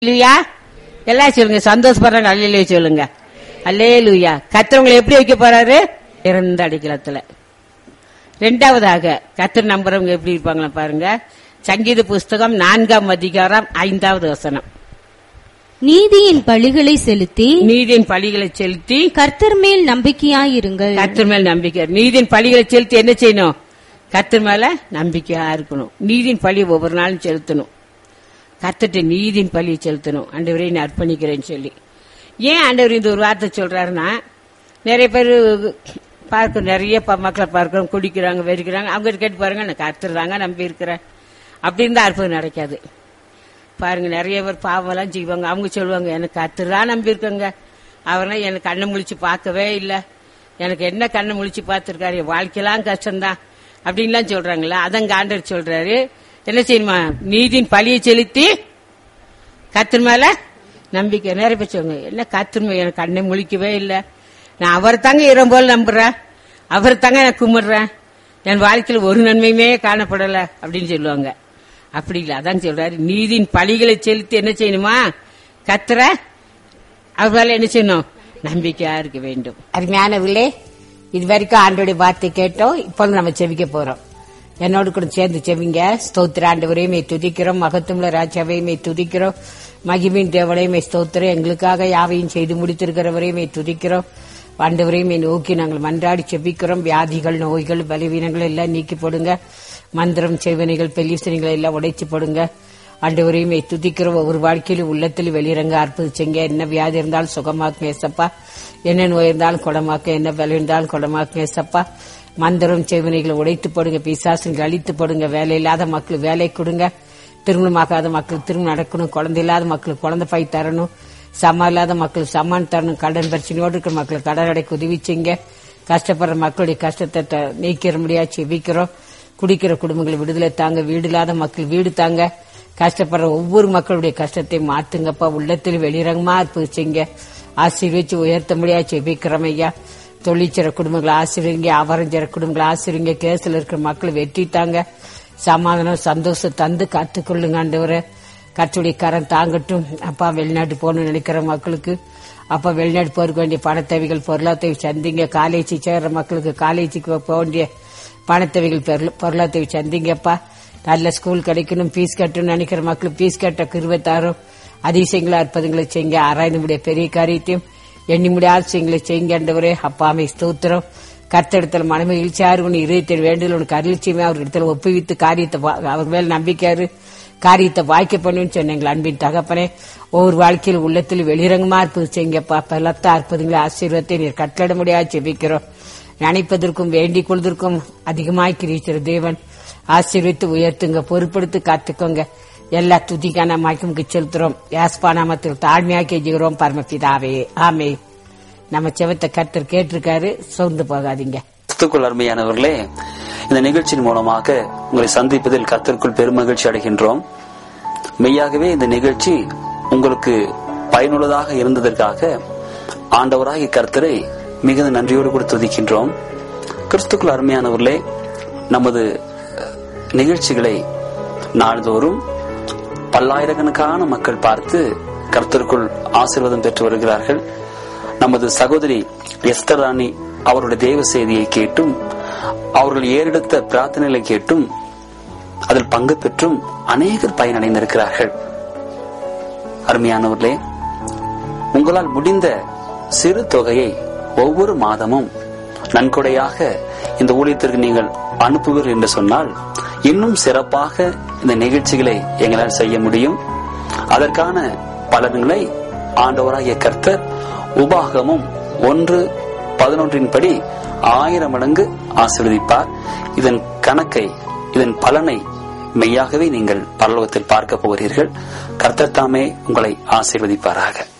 இல்லையா எல்லாம் சொல்லுங்க சந்தோஷப்படுறாங்க அல்லையிலே சொல்லுங்க அல்லே லூயா கத்திரவங்களை எப்படி வைக்க போறாரு இறந்த அடிக்கலத்துல ரெண்டாவதாக கத்திர நம்புறவங்க எப்படி இருப்பாங்களா பாருங்க சங்கீத புஸ்தகம் நான்காம் அதிகாரம் ஐந்தாவது வசனம் நீதியின் பழிகளை செலுத்தி நீதியின் பழிகளை செலுத்தி கர்த்தர் மேல் நம்பிக்கையாயிருங்கள் கத்தர் மேல் நம்பிக்கை நீதியின் பழிகளை செலுத்தி என்ன செய்யணும் கத்தர் மேல நம்பிக்கையா இருக்கணும் நீதியின் பழி ஒவ்வொரு நாளும் செலுத்தணும் கத்துட்டு நீதியின் பழியை செலுத்தணும் ஆண்டவரே நான் அர்ப்பணிக்கிறேன்னு சொல்லி ஏன் ஆண்டவர் இந்த ஒரு வார்த்தை சொல்றாருன்னா நிறைய பேர் பார்க்க நிறைய ப- மக்களை பார்க்கிறோம் குடிக்கிறாங்க வெறிக்கிறாங்க அவங்க கேட்டு பாருங்க நான் கத்துறாங்க நம்பி இருக்கிறேன் அப்படின்னு தான் அற்புதம் நடக்காது பாருங்க நிறைய பேர் பாவம்லாம் செய்வாங்க அவங்க சொல்லுவாங்க எனக்கு கத்துறா நம்பி இருக்கங்க அவரெல்லாம் எனக்கு கண்ணை முழிச்சு பார்க்கவே இல்லை எனக்கு என்ன கண்ணை முழிச்சு பார்த்துருக்காரு என் வாழ்க்கையெல்லாம் கஷ்டம்தான் அப்படின்லாம் சொல்றாங்களா அதங்க ஆண்டவர் சொல்றாரு என்ன செய்யணுமா நீதியின் பழியை செலுத்தி கத்திர மேல நம்பிக்கை நிறைய பேர் சொல்லுங்க என்ன கத்திர எனக்கு கண்ணை முழிக்கவே இல்லை நான் அவர் தாங்க இரம் போல நம்புறேன் அவர் தாங்க நான் கும்பிடுறேன் என் வாழ்க்கையில் ஒரு நன்மையுமே காணப்படல அப்படின்னு சொல்லுவாங்க அப்படி இல்லை அதான் சொல்றாரு நீதியின் பழிகளை செலுத்தி என்ன செய்யணுமா கத்துற அவர் மேல என்ன செய்யணும் நம்பிக்கையா இருக்க வேண்டும் அருமையானவர்களே இது வரைக்கும் ஆண்டோடைய வார்த்தை கேட்டோம் இப்பொழுது நம்ம செவிக்க போறோம் என்னோடு கூட சேர்ந்து செவிங்க ஸ்தோத்திர ஆண்டவரையுமே துதிக்கிறோம் மகத்துவ ராஜாவையுமே துதிக்கிறோம் மகிமின் தேவனையுமே ஸ்தோத்திரம் எங்களுக்காக யாவையும் செய்து முடித்திருக்கிறவரையுமே துதிக்கிறோம் ஆண்டவரையுமே நோக்கி நாங்கள் மன்றாடி செபிக்கிறோம் வியாதிகள் நோய்கள் பலவீனங்கள் எல்லாம் நீக்கி போடுங்க மந்திரம் செய்வனைகள் பெல்லிசனைகள் எல்லாம் உடைச்சு போடுங்க ஆண்டவரையுமே துதிக்கிறோம் ஒவ்வொரு வாழ்க்கையிலும் உள்ளத்தில் வெளியிறங்க அற்புதிச்சங்க என்ன வியாதி இருந்தாலும் சுகமாக்கும் ஏசப்பா என்ன நோய் இருந்தாலும் குணமாக்க என்ன பலம் இருந்தாலும் குணமாக்கும் ஏசப்பா மந்திரம் செய்வனைகளை உடைத்து போடுங்க பிசாசுங்களை அழித்து போடுங்க வேலை இல்லாத மக்களுக்கு வேலை கொடுங்க திருமணமாகாத மக்களுக்கு திருமணம் நடக்கணும் குழந்தை இல்லாத மக்களுக்கு குழந்தை பாய் தரணும் சமம் இல்லாத மக்களுக்கு சமான் தரணும் கடன் பிரச்சனையோடு இருக்கிற மக்களுக்கு கடன் அடைக்க உதவி செய்யுங்க கஷ்டப்படுற மக்களுடைய கஷ்டத்தை த- நீக்கிற முடியா செபிக்கிறோம் குடிக்கிற குடும்பங்களை விடுதலை தாங்க வீடு இல்லாத மக்கள் வீடு தாங்க கஷ்டப்படுற ஒவ்வொரு மக்களுடைய கஷ்டத்தை மாத்துங்கப்பா உள்ளத்தில் வெளிரங்கமா இருப்பிச்சிங்க ஆசீர்வச்சு உயர்த்த முடியா செபிக்கிறோம் ஐயா தொழிற்சிற குடும்பங்களை ஆசிரியங்க அவரஞ்சிற குடும்பங்களை ஆசிரியங்க கேஸ்ல இருக்கிற மக்களை வெற்றி தாங்க சமாதானம் சந்தோஷம் தந்து காத்துக்கொள்ளுங்க ஆண்டவரை கற்றுடைய கரம் தாங்கட்டும் அப்பா வெளிநாட்டு போகணும்னு நினைக்கிற மக்களுக்கு அப்பா வெளிநாட்டு போறதுக்கு வேண்டிய பணத்தேவைகள் பொருளாதார சந்திங்க காலேஜ் சேர்ற மக்களுக்கு காலேஜுக்கு போக வேண்டிய பணத்தேவைகள் பொருள- பொருளாதார சந்திங்கப்பா நல்ல ஸ்கூல் கிடைக்கணும் ஃபீஸ் கட்டணும்னு நினைக்கிற மக்களுக்கு ஃபீஸ் கட்ட கிருவத்தாரும் அதிசயங்களா இருப்பதுங்களை செய்யுங்க ஆராய்ந்து முடிய பெரிய காரியத்தையும் எண்ணி முடியாத செய்யுங்களை செய்யுங்க ஆண்டவரே அப்பாமை ஸ்தோத்திரம் கர்த்தடத்துல மனமகிழ்ச்சியாரு உன் இருதயத்தில் வேண்டுதல் உனக்கு அருள்ச்சியுமே அவர் இடத்துல ஒப்புவித்து காரியத்தை வா- அவர் மேல் நம்பிக்கையாரு காரியத்தை வாய்க்க பண்ணுன்னு சொன்னீங்களா அன்பின் தகப்பனே ஒவ்வொரு வாழ்க்கையில் உள்ளத்தில் வெளிரங்கமா இருப்பது செய்யுங்கப்பா பலத்த அற்புதங்களை ஆசீர்வத்தை நீர் கட்டளை முடியாது ஜெபிக்கிறோம் நினைப்பதற்கும் வேண்டிக் கொள்வதற்கும் அதிகமாய் கிரிக்கிற தேவன் ஆசீர்வித்து உயர்த்துங்க பொறுப்படுத்து காத்துக்கோங்க எல்லா துதிக்கான மயக்கமுக்கு செலுத்துறோம் யாஸ்பா நாமத்தில் தாழ்மையாக்கி ஜெகிறோம் பரமபிதாவே ஆமே நம்ம செவத்தை கர்த்தர் கேட்டிருக்காரு சோர்ந்து போகாதீங்க கிறிஸ்துக்குள் அருமையானவர்களே இந்த நிகழ்ச்சியின் மூலமாக உங்களை சந்திப்பதில் கர்த்தருக்குள் பெருமகிழ்ச்சி அடைகின்றோம் மெய்யாகவே இந்த நிகழ்ச்சி உங்களுக்கு பயனுள்ளதாக இருந்ததற்காக ஆண்டவராகிய கர்த்தரை மிகுந்த நன்றியோடு கூட துதிக்கின்றோம் கிறிஸ்துக்குள் அருமையானவர்களே நமது நிகழ்ச்சிகளை நாள்தோறும் பல்லாயிரக்கணக்கான மக்கள் பார்த்து கர்த்தருக்குள் ஆசீர்வாதம் பெற்று வருகிறார்கள் நமது சகோதரி எஸ்தர் ராணி அவருடைய தேவ செய்தியை கேட்டும் அவர்கள் ஏறெடுத்த பிரார்த்தனைகளை கேட்டும் அதில் பங்கு பெற்றும் அநேகர் பயனடைந்திருக்கிறார்கள் அருமையானவர்களே உங்களால் முடிந்த சிறு தொகையை ஒவ்வொரு மாதமும் நன்கொடையாக இந்த ஊழியத்திற்கு நீங்கள் அனுப்புவீர்கள் என்று சொன்னால் இன்னும் சிறப்பாக இந்த நிகழ்ச்சிகளை எங்களால் செய்ய முடியும் அதற்கான பலன்களை ஆண்டவராகிய கர்த்தர் உபாகமும் ஒன்று பதினொன்றின் படி ஆயிரம் மடங்கு ஆசீர்வதிப்பார் இதன் கணக்கை இதன் பலனை மெய்யாகவே நீங்கள் பரலோகத்தில் பார்க்க போகிறீர்கள் கர்த்தர் தாமே உங்களை ஆசீர்வதிப்பாராக